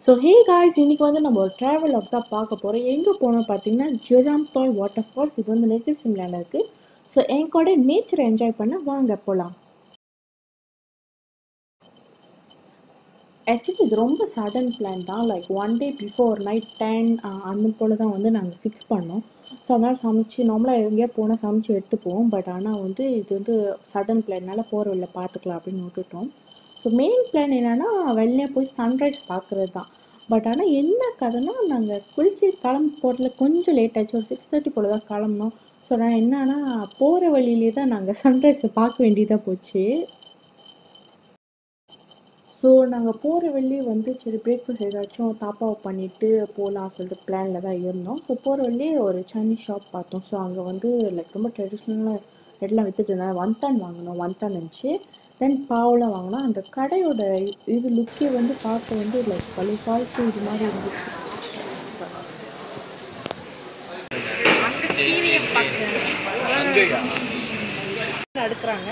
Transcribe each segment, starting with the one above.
So hey guys இன்னைக்கு வந்து நம்ம ஒரு ட்ராவல் ஒர்க் தான் பார்க்க போகிறோம் எங்கே போனோம் பார்த்தீங்கன்னா ஜெராம் தால் வாட்டர் ஃபால்ஸ் இது வந்து நெட்டிவ் சிம்லாவில் இருக்குது ஸோ என் கூட நேச்சரை என்ஜாய் பண்ண வாங்க போகலாம் ஆக்சுவலி இது ரொம்ப சடன் பிளான் தான் like one day before night ten அந்த போல் தான் வந்து நாங்கள் ஃபிக்ஸ் பண்ணோம் ஸோ அதனால் சமைச்சு நார்மலாக எங்கேயா போனால் சமைச்சு எடுத்துப்போம் பட் ஆனால் வந்து இது வந்து சடன் பிளான்னால போகிற வழியில பார்த்துக்கலாம் அப்படின்னு விட்டுட்டோம் ஸோ மெயின் பிளான் என்னன்னா வெளியே போய் சன்ரைஸ் பார்க்குறது தான் பட் ஆனால் என்ன கதைன்னா நாங்கள் குளிச்சு கிளம்ப போகிறதுல கொஞ்சம் லேட் ஆச்சு ஒரு சிக்ஸ் தேர்ட்டி போல் தான் கிளம்புனோம் ஸோ நான் என்னன்னா போகிற வழியிலே தான் நாங்கள் சன்ரைஸை பார்க்க வேண்டியதாக போச்சு ஸோ நாங்கள் போகிற வழியே வந்து சரி பிரேக்ஃபாஸ்ட் ஏதாச்சும் தாப்பாவை பண்ணிட்டு போகலாம் சொல்லிட்டு பிளானில் தான் இருந்தோம் ஸோ போகிற வழியே ஒரு சைனீஸ் ஷாப் பார்த்தோம் ஸோ அங்கே வந்து லைக் ரொம்ப ட்ரெடிஷ்னலாக எல்லாம் வித்துட்டு இருந்தாங்க வந்தான் வாங்கினோம் வந்தான் இருந்துச்சு தென் பாவெலாம் வாங்கினோம் அந்த கடையோட இது லுக்கே வந்து பார்க்க வந்து லைக் பழைய காலத்து இது மாதிரி இருந்துச்சு அடுக்குறாங்க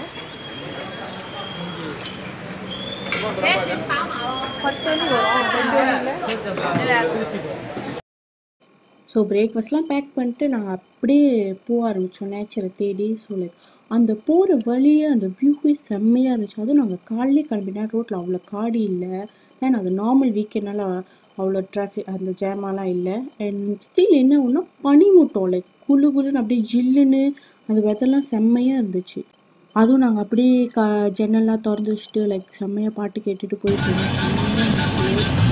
பத்து மணி வரும் ரெண்டு மணியில் ஸோ பிரேக்ஃபாஸ்ட்லாம் பேக் பண்ணிட்டு நாங்கள் அப்படியே போக ஆரம்பித்தோம் நேச்சரை தேடி ஸோ லைக் அந்த போகிற வழியே அந்த வியூவே செம்மையாக இருந்துச்சு அதுவும் நாங்கள் காலையிலே கிளம்பினா ரோட்டில் அவ்வளோ காடி இல்லை தென் அது நார்மல் வீக்கெண்ட்னால அவ்வளோ டிராஃபிக் அந்த ஜேமாலாம் இல்லை அண்ட் ஸ்டில் என்ன ஒன்றா பனிமூட்டம் லைக் குளு குளுன்னு அப்படியே ஜில்லுன்னு அந்த வெதர்லாம் செம்மையாக இருந்துச்சு அதுவும் நாங்கள் அப்படியே க ஜன்னல்லாம் திறந்து வச்சுட்டு லைக் செம்மையாக பாட்டு கேட்டுட்டு போயிட்டு இருந்தோம் செம்மையாக இருந்துச்சு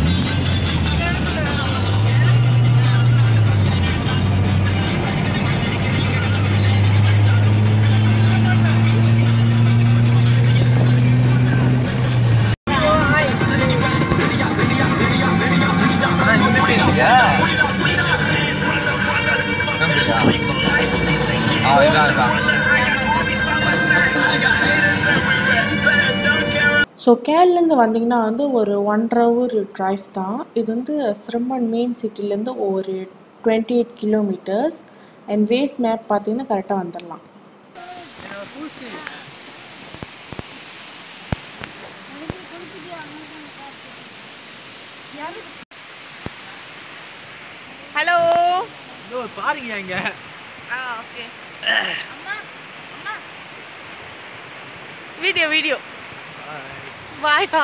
ஸோ கேரளேருந்து வந்தீங்கன்னா வந்து ஒரு ஒன்றரை ஹவர் ட்ரைவ் தான் இது வந்து சிரம்பன் மெயின் சிட்டிலேருந்து ஒரு twenty eight kilometres and Waze map பார்த்தீங்கன்னா கரெக்டாக வந்துடலாம் ஹலோ ஐயோ பாருங்க இங்க ஆ ஓகே வீடியோ வீடியோ வாயா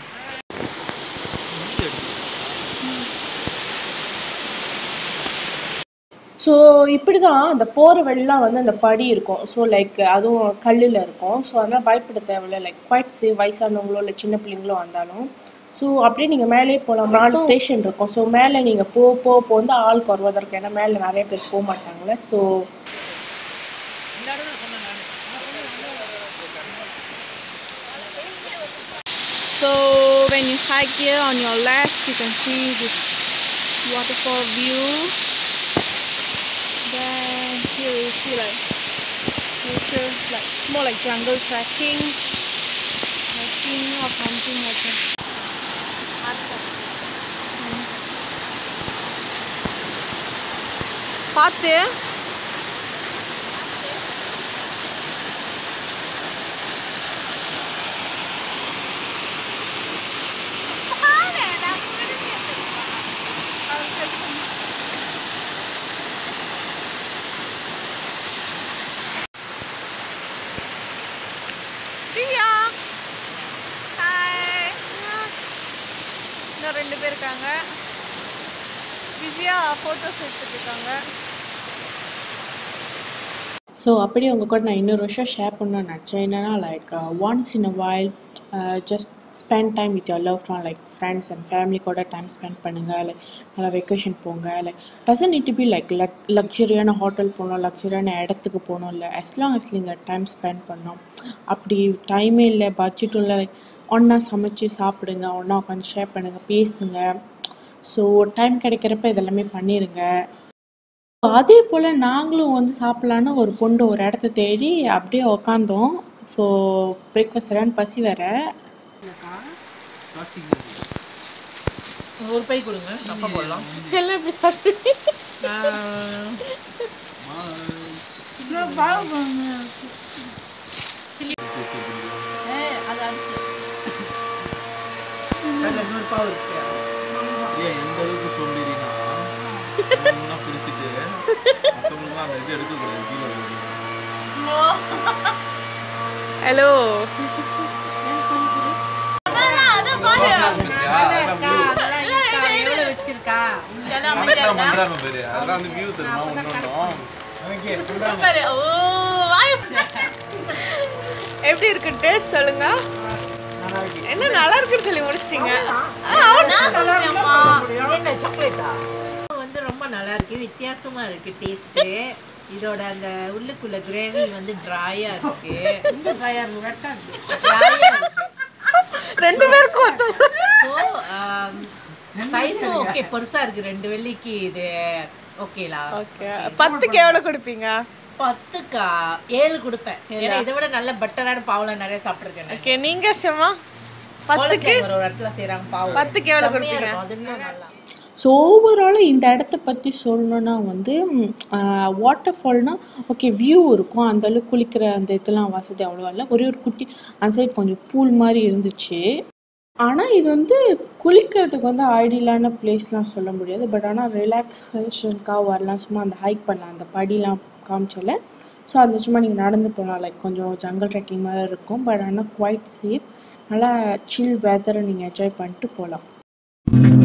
ஸோ இப்படி தான் அந்த போகிற வழிலாம் வந்து அந்த படி இருக்கும் ஸோ லைக் அதுவும் கல்லில் இருக்கும் ஸோ அதெல்லாம் பயப்பட தேவையில்ல லைக் குவாய்ட் சேவ் வயசானவங்களோ இல்லை சின்ன பிள்ளைங்களோ வந்தாலும் ஸோ அப்படியே நீங்கள் மேலே போகலாம் நாலு ஸ்டேஷன் இருக்கும் ஸோ மேலே நீங்கள் போ போ போ வந்து ஆள் குறவாக இருக்கும் ஏன்னா மேலே நிறைய பேர் போக மாட்டாங்களே so So when you hike here on your left, you can see this waterfall view. Then here you see like nature, like it's more like jungle trekking, hiking or something like that. பார்த்து Divya hi இன்னும் ரெண்டு பேர் இருக்காங்க Divya photos எடுத்துட்டு இருக்காங்க so அப்படியே உங்கள் கூட நான் இன்னொரு விஷயம் ஷேர் பண்ணணும்னு நினச்சேன் என்னன்னா like once in a while just spend time with your love one like friends and family கூட டைம் ஸ்பெண்ட் பண்ணுங்கள் லைக் நல்லா வெக்கேஷன் போங்க like doesn't need to be like லக் லக்ஸரியான ஹோட்டல் போகணும் லக்ஸரியான இடத்துக்கு போகணும் இல்லை as long as நீங்கள் டைம் ஸ்பெண்ட் பண்ணோம் அப்படி டைமே இல்லை பட்ஜெட்டும் இல்லை லைக் ஒன்றா சமைச்சு சாப்பிடுங்க ஒன்றா உட்காந்து ஷேர் பண்ணுங்கள் பேசுங்க ஸோ டைம் கிடைக்கிறப்ப இதெல்லாமே பண்ணிடுங்க அதே போல் நாங்களும் வந்து சாப்பிட்லான்னு ஒரு பொண்ணு ஒரு இடத்த தேடி அப்படியே உக்காந்தோம் ஸோ பிரேக்ஃபாஸ்ட் சரியான பசி வேற ஒரு பை கொடுங்க அப்பா போடலாம் எல்லாம் இப்படி சாப்பிட்டு அதுல இன்னொரு பாவு இருக்கு ஏன் எந்த அளவுக்கு சொல்லிடுறீங்கன்னா ஒண்ணா பிரிச்சுட்டு மற்றவங்களுக்கு அந்த இது எடுக்கக்கூடாது கீழே விழுந்து. ஹலோ எவ்வளவு வச்சிருக்கா கரெக்டா பண்றாங்க பாரு. அதெல்லாம் வந்து view தெரியுமா ஒண்ணொண்ணும். எப்படி இருக்கு டேஸ்ட் சொல்லுங்க என்ன நல்லா இருக்குன்னு சொல்லி முடிச்சிட்டீங்க என்ன சாக்லேட்டா வந்து ரொம்ப நல்லா இருக்கு வித்தியாசமா இருக்கு டேஸ்ட் இதோட அந்த உள்ளுக்குள்ள கிரேவி வந்து ட்ராயா இருக்கு இந்த ட்ராயா இருக்கு ரெண்டு பேருக்கும் ஒத்து சைஸும் ஓகே பெருசா இருக்கு ரெண்டு வெள்ளிக்கு இது ஓகேலா ஓகே பத்துக்கு எவ்வளவு கொடுப்பீங்க பத்துக்கா ஏழு கொடுப்பேன் ஏன்னா இதை விட நல்ல பட்டரான பாவலாம் நிறைய சாப்பிட்டுருக்கேன் ஓகே நீங்க செம்மா பத்துக்கு ஒரு ஒரு இடத்துல செய்றாங்க பாவம் பத்துக்கு எவ்வளவு செம்மையா கொடுப்பீங்க இருக்கும் அது இன்னும் நல்லா ஸோ ஓவராலாக இந்த இடத்த பற்றி சொல்லணுன்னா வந்து வாட்டர் ஃபால்னால் ஓகே வியூ இருக்கும் அந்த அளவுக்கு குளிக்கிற அந்த இதெல்லாம் வசதி அவ்வளோவா இல்லை ஒரே ஒரு குட்டி அந்த சைடு கொஞ்சம் பூல் மாதிரி இருந்துச்சு ஆனால் இது வந்து குளிக்கிறதுக்கு வந்து ஐடியலான பிளேஸ்லாம் சொல்ல முடியாது பட் ஆனால் ரிலாக்ஸேஷனுக்காக வரலாம் சும்மா அந்த ஹைக் பண்ணலாம் அந்த படிலாம் காமிச்சல ஸோ அதில் சும்மா நீங்கள் நடந்து போகலாம் லைக் கொஞ்சம் ஜங்கல் ட்ரெக்கிங் மாதிரி இருக்கும் பட் ஆனால் குவைட் சேஃப் நல்லா சில் வெதரை நீங்கள் என்ஜாய் பண்ணிட்டு போகலாம்